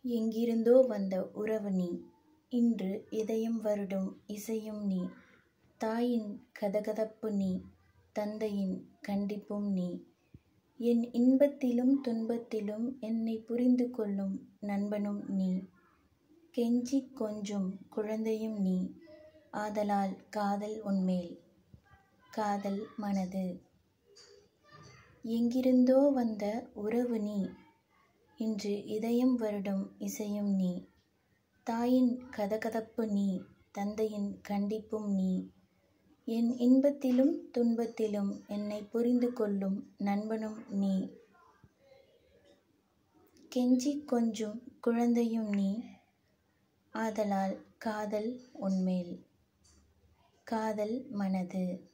எங்கிருந்தோ வந்த உறவு நீ இன்று இதயம் வருடும் இசையும் நீ தாயின் கதகதப்பு நீ தந்தையின் கண்டிப்பும் நீ என் இன்பத்திலும் துன்பத்திலும் என்னை புரிந்து கொள்ளும் நண்பனும் நீ கெஞ்சிக் கொஞ்சும் குழந்தையும் நீ ஆதலால் காதல் உன்மேல் காதல் மனது எங்கிருந்தோ வந்த உறவு நீ இன்று இதயம் வருடும் இசையும் நீ தாயின் கதகதப்பு நீ தந்தையின் கண்டிப்பும் நீ என் இன்பத்திலும் துன்பத்திலும் என்னை புரிந்து கொள்ளும் நண்பனும் நீ கெஞ்சிக் கொஞ்சும் குழந்தையும் நீ ஆதலால் காதல் உன்மேல் காதல் மனது